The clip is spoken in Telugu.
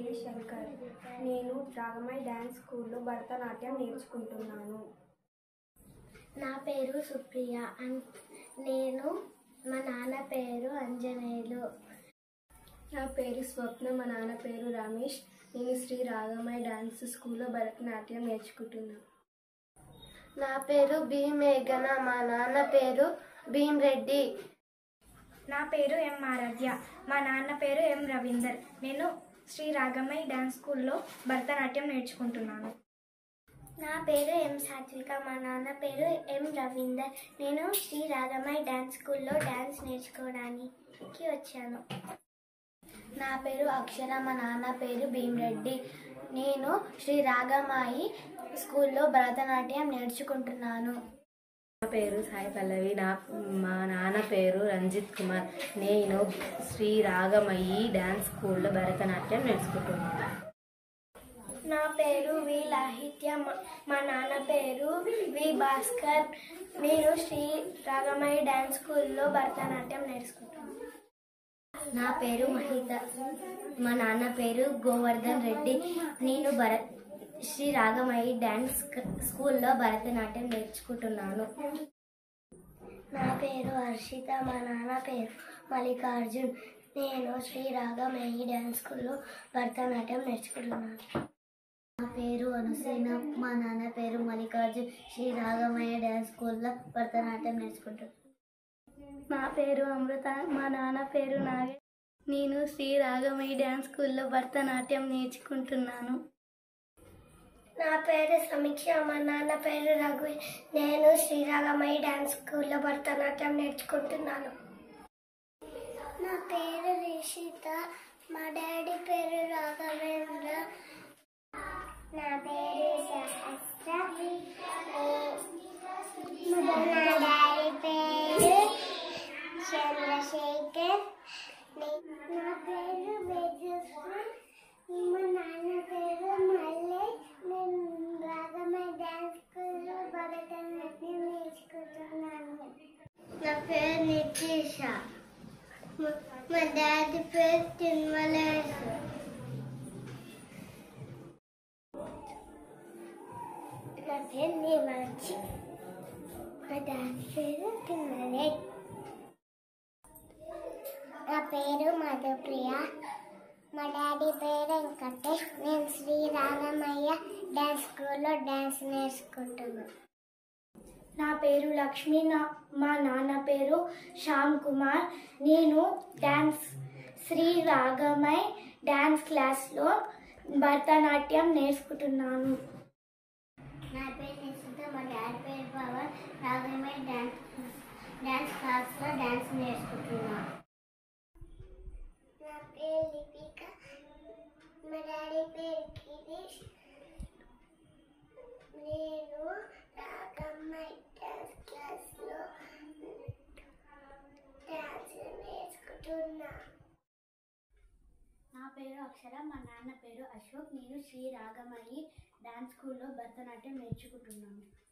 పేరు శంకర్ నేను రాగమై డ్యాన్స్ స్కూల్లో భరతనాట్యం నేర్చుకుంటున్నాను నా పేరు సుప్రియ అన్ నేను మా నాన్న పేరు అంజనేయులు నా పేరు స్వప్న మా నాన్న పేరు రమేష్ నేను శ్రీ రాగమై డ్యాన్స్ స్కూల్లో భరతనాట్యం నేర్చుకుంటున్నాను నా పేరు బి మేఘన మా నాన్న పేరు భీమ్ రెడ్డి నా పేరు ఎం ఆరాధ్య మా నాన్న పేరు ఎం రవీందర్ నేను శ్రీ రాగమై డ్యాన్స్ స్కూల్లో భరతనాట్యం నేర్చుకుంటున్నాను నా పేరు ఎం సాత్విక మా నాన్న పేరు ఎం రవీందర్ నేను శ్రీ రాగమై డ్యాన్స్ స్కూల్లో డ్యాన్స్ నేర్చుకోవడానికి వచ్చాను నా పేరు అక్షర మా నాన్న పేరు భీమ్రెడ్డి నేను శ్రీ రాగమాయి స్కూల్లో భరతనాట్యం నేర్చుకుంటున్నాను నా పేరు సాయి పల్లవి నా మా నాన్న పేరు రంజిత్ కుమార్ నేను శ్రీ రాగమయ్యి డ్యాన్స్ స్కూల్లో భరతనాట్యం నేర్చుకుంటున్నాను నా పేరు వి లాహిత్య మా- మా నాన్న పేరు వి భాస్కర్ నేను శ్రీ రాగమయ్య డ్యాన్స్ స్కూల్లో భరతనాట్యం నేర్చుకుంటాను నా పేరు మహిత మా నాన్న పేరు గోవర్ధన్ రెడ్డి నేను భర శ్రీ రాగమయ్య డ్యాన్స్ క- స్కూల్లో భరతనాట్యం నేర్చుకుంటున్నాను నా పేరు హర్షిత మా నాన్న పేరు మల్లికార్జున్ నేను శ్రీ రాగమయ్య డ్యాన్స్ స్కూల్లో భరతనాట్యం నేర్చుకుంటున్నాను నా పేరు అనుసీన మా నాన్న పేరు మల్లికార్జున్ శ్రీ రాగమయ్య డ్యాన్స్ స్కూల్లో భరతనాట్యం నేర్చుకుంటున్నాను నా పేరు అమృత మా నాన్న పేరు నాగే నేను శ్రీ రాగమయ్య డ్యాన్స్ స్కూల్లో భరతనాట్యం నేర్చుకుంటున్నాను నా పేరు సమీక్ష మా నాన్న పేరు రఘు నేను శ్రీరాగమయ్య డ్యాన్స్ స్కూల్లో భరతనాట్యం నేర్చుకుంటున్నాను నా పేరు రిషిత మా డాడీ పేరు రాఘవేంద్ర నా పేరు సహస్ర నా డాడీ పేరు చంద్రశేఖర్ నా పేరు వేదశ్రీ మా నాన్న పేరు మల్లె నేను రాగమయ డ్యాన్స్ స్కూల్లో భరతనాట్యం నేర్చుకుంటున్నాను నా పేరు నితీష మా డాడీ పేరు తిరుమలేశు నా పేరు నీమాచి మా డాడీ పేరు తిరుమలేశ్ నా పేరు మధుప్రియ మా డాడీ పేరు వెంకటేష్ నేను శ్రీ రాగమయ్య డ్యాన్స్ స్కూల్లో డ్యాన్స్ నేర్చుకుంటున్నాను నా పేరు లక్ష్మి నా మా నాన్న పేరు శ్యామ్ కుమార్ నేను డ్యాన్స్ శ్రీ రాగమై డ్యాన్స్ క్లాస్లో భరతనాట్యం నేర్చుకుంటున్నాను నా పేరు నిశ్చిత మా డాడీ పేరు పవన్ రాగమై డ్యాన్స్ డ్యాన్స్ క్లాస్లో డ్యాన్స్ నేర్చుకుంటున్నాను నా పేరు లిపిక మా డాడీ పేరు గిరీష్ నేను రాగమ్మాయి డ్యాన్స్ క్లాస్లో డ్యాన్స్ నేర్చుకుంటున్నా నా పేరు అక్షర మా నాన్న పేరు అశోక్ నేను శ్రీ రాగమయ్యి డ్యాన్స్ స్కూల్లో భరతనాట్యం నేర్చుకుంటున్నాను